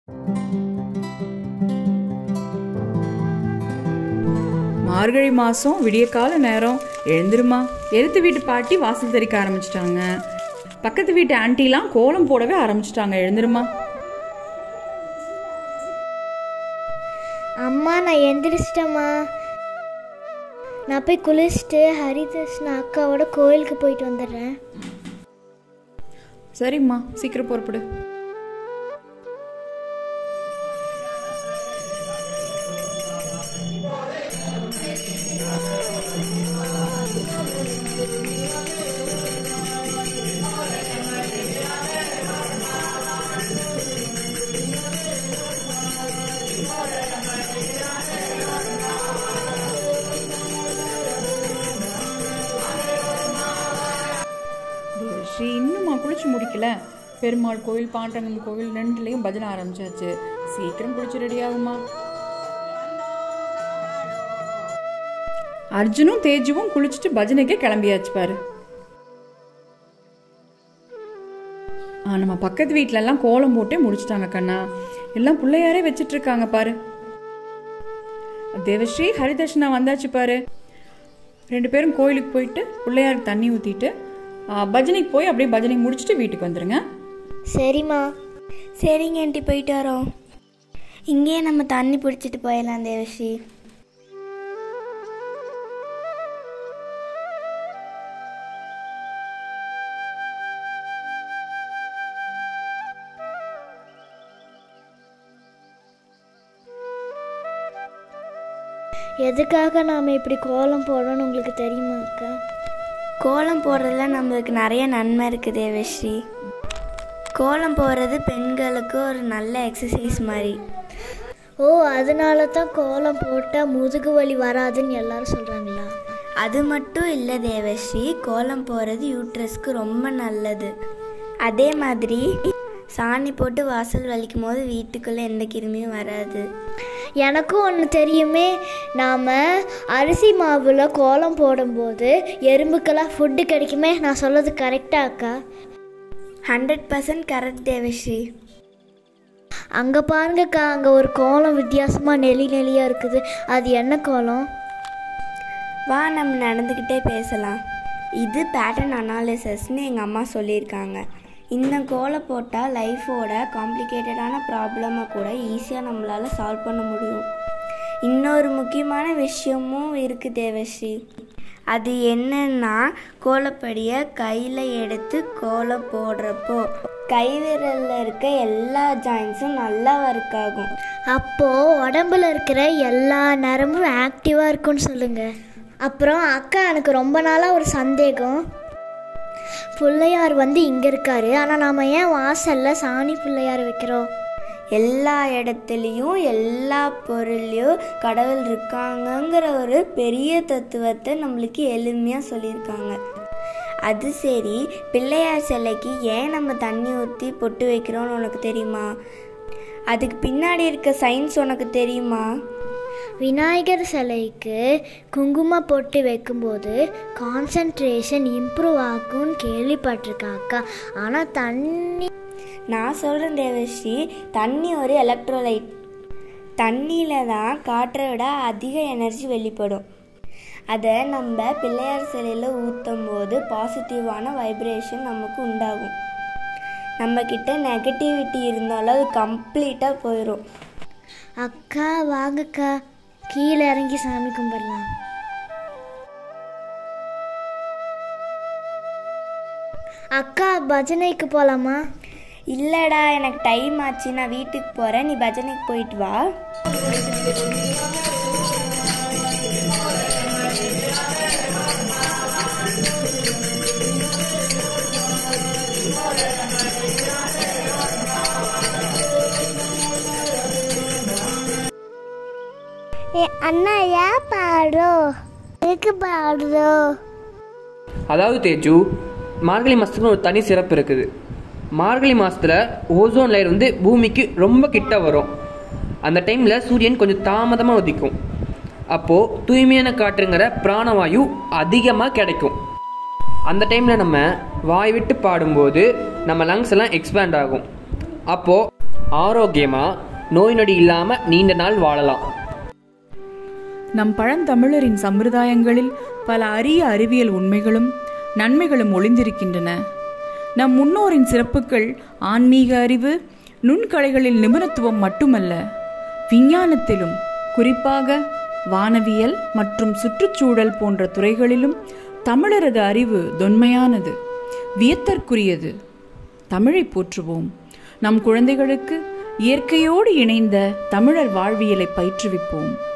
மார்கழி மாதம் விடிய கால நேரம் எழுந்திருமா எழுத்து வீட்டு பாட்டி வாசல் தெறிக்க ஆரம்பிச்சிட்டாங்க பக்கத்து வீட்டு ஆண்டிலாம் கோலம் போடவே ஆரம்பிச்சிட்டாங்க எழுந்திருமா அம்மா நான் எந்திரிச்சிட்டேம்மா நான் போய் குளிச்சுட்டு ஹரிதர்ஷன் அக்காவோட கோயிலுக்கு போயிட்டு வந்துடுறேன் சரிம்மா சீக்கிரம் புறப்படு ஸ்ரீ இன்னுமா குளிச்சு முடிக்கல பெருமாள் கோவில் பாண்டங்கல் கோவில் ரெண்டுலேயும் பஜனை ஆரம்பிச்சாச்சு சீக்கிரம் குளிச்சு ரெடி ஆகுமா அர்ஜுனும் தேஜுவும் குளிச்சுட்டு பஜனைக்கே கிளம்பியாச்சு பாரு ஆ நம்ம பக்கத்து வீட்ல எல்லாம் கோலம் போட்டே முடிச்சிட்டாங்க கண்ணா எல்லாம் பிள்ளையாரே வச்சிட்டு இருக்காங்க பாரு தேவஸ்ரீ ஹரிதர்ஷனா வந்தாச்சு பாரு ரெண்டு பேரும் கோயிலுக்கு போயிட்டு பிள்ளையாருக்கு தண்ணி ஊற்றிட்டு பஜனைக்கு போய் அப்படியே பஜனை முடிச்சுட்டு வீட்டுக்கு வந்துடுங்க சரிம்மா சரிங்க ஆண்டி போயிட்டு வரோம் இங்கேயே நம்ம தண்ணி பிடிச்சிட்டு போயிடலாம் தேவஸ்ரீ எதுக்காக நாம் இப்படி கோலம் போடணும்னு உங்களுக்கு தெரியுமா அக்கா கோலம் போடுறதுல நம்மளுக்கு நிறைய நன்மை இருக்குது தேவஸ்ரீ கோலம் போடுறது பெண்களுக்கு ஒரு நல்ல எக்ஸசைஸ் மாதிரி ஓ அதனால தான் கோலம் போட்டால் முதுகு வலி வராதுன்னு எல்லாரும் சொல்கிறாங்களா அது மட்டும் இல்லை தேவஸ்ரீ கோலம் போடுறது யூட்ரஸ்க்கு ரொம்ப நல்லது அதே மாதிரி சாணி போட்டு வாசல் வலிக்கும் போது வீட்டுக்குள்ளே எந்த கிருமியும் வராது எனக்கும் ஒன்று தெரியுமே நாம் அரிசி மாவில் கோலம் போடும்போது எறும்புக்கெல்லாம் ஃபுட்டு கிடைக்குமே நான் சொல்கிறது கரெக்டா அக்கா ஹண்ட்ரட் பர்சன்ட் கரெக்ட் தேவஸ்ரீ அங்கே பாருங்கக்கா அங்கே ஒரு கோலம் வித்தியாசமாக நெளி நெளியாக இருக்குது அது என்ன கோலம் வா நம்ம நடந்துக்கிட்டே பேசலாம் இது பேட்டர்ன் அனாலிசிஸ்னு எங்கள் அம்மா சொல்லியிருக்காங்க இந்த கோலம் போட்டால் லைஃபோட காம்ப்ளிகேட்டடான ப்ராப்ளமை கூட ஈஸியாக நம்மளால் சால்வ் பண்ண முடியும் இன்னொரு முக்கியமான விஷயமும் இருக்குது தேவஸ்ரீ அது என்னன்னா கோலப்படியை கையில் எடுத்து கோலம் போடுறப்போ கைவிரலில் இருக்க எல்லா ஜாயின்ஸும் நல்லா ஒர்க் ஆகும் அப்போது உடம்புல இருக்கிற எல்லா நரம்பும் ஆக்டிவாக இருக்கும்னு சொல்லுங்கள் அப்புறம் அக்கா எனக்கு ரொம்ப நாளாக ஒரு சந்தேகம் பிள்ளையார் வந்து இங்கே இருக்காரு ஆனால் நாம் ஏன் வாசலில் சாணி பிள்ளையார் வைக்கிறோம் எல்லா இடத்துலையும் எல்லா பொருள்லையும் கடவுள் இருக்காங்கங்கிற ஒரு பெரிய தத்துவத்தை நம்மளுக்கு எளிமையாக சொல்லியிருக்காங்க அது சரி பிள்ளையார் சிலைக்கு ஏன் நம்ம தண்ணி ஊற்றி பொட்டு வைக்கிறோம்னு உனக்கு தெரியுமா அதுக்கு பின்னாடி இருக்க சயின்ஸ் உனக்கு தெரியுமா விநாயகர் சிலைக்கு குங்குமம் போட்டு வைக்கும்போது கான்சன்ட்ரேஷன் இம்ப்ரூவ் ஆகும்னு கேள்விப்பட்டிருக்கேன் அக்கா ஆனால் தண்ணி நான் சொல்கிறேன் தேவஸ்ரீ தண்ணி ஒரு எலக்ட்ரோலைட் தண்ணியில் தான் காற்றை விட அதிக எனர்ஜி வெளிப்படும் அதை நம்ம பிள்ளையார் சிலையில் ஊற்றும் போது பாசிட்டிவான வைப்ரேஷன் நமக்கு உண்டாகும் நம்மக்கிட்ட நெகட்டிவிட்டி இருந்தாலும் அது கம்ப்ளீட்டாக போயிடும் அக்கா வாங்கக்கா கீழே இறங்கி சாமி கும்பிடலாம் அக்கா பஜனைக்கு போகலாமா இல்லைடா எனக்கு டைம் ஆச்சு நான் வீட்டுக்கு போகிறேன் நீ பஜனைக்கு போயிட்டு வா அண்ணா ஏன் பாடுறோ எதுக்கு பாடுறோ அதாவது தேஜு மார்கழி மாதத்துக்கு ஒரு தனி சிறப்பு இருக்குது மார்கழி மாதத்தில் ஓசோன் லேயர் வந்து பூமிக்கு ரொம்ப கிட்ட வரும் அந்த டைமில் சூரியன் கொஞ்சம் தாமதமாக உதிக்கும் அப்போது தூய்மையான காற்றுங்கிற பிராணவாயு அதிகமாக கிடைக்கும் அந்த டைமில் நம்ம வாய் விட்டு பாடும்போது நம்ம லங்ஸ் எல்லாம் எக்ஸ்பேண்ட் ஆகும் அப்போது ஆரோக்கியமாக நோய் நொடி இல்லாமல் நீண்ட நாள் வாழலாம் நம் பழந்தமிழரின் சம்பிரதாயங்களில் பல அரிய அறிவியல் உண்மைகளும் நன்மைகளும் ஒளிந்திருக்கின்றன நம் முன்னோரின் சிறப்புகள் ஆன்மீக அறிவு நுண்கலைகளில் நிபுணத்துவம் மட்டுமல்ல விஞ்ஞானத்திலும் குறிப்பாக வானவியல் மற்றும் சுற்றுச்சூழல் போன்ற துறைகளிலும் தமிழரது அறிவு தொன்மையானது வியத்தற்குரியது தமிழை போற்றுவோம் நம் குழந்தைகளுக்கு இயற்கையோடு இணைந்த தமிழர் வாழ்வியலை பயிற்றுவிப்போம்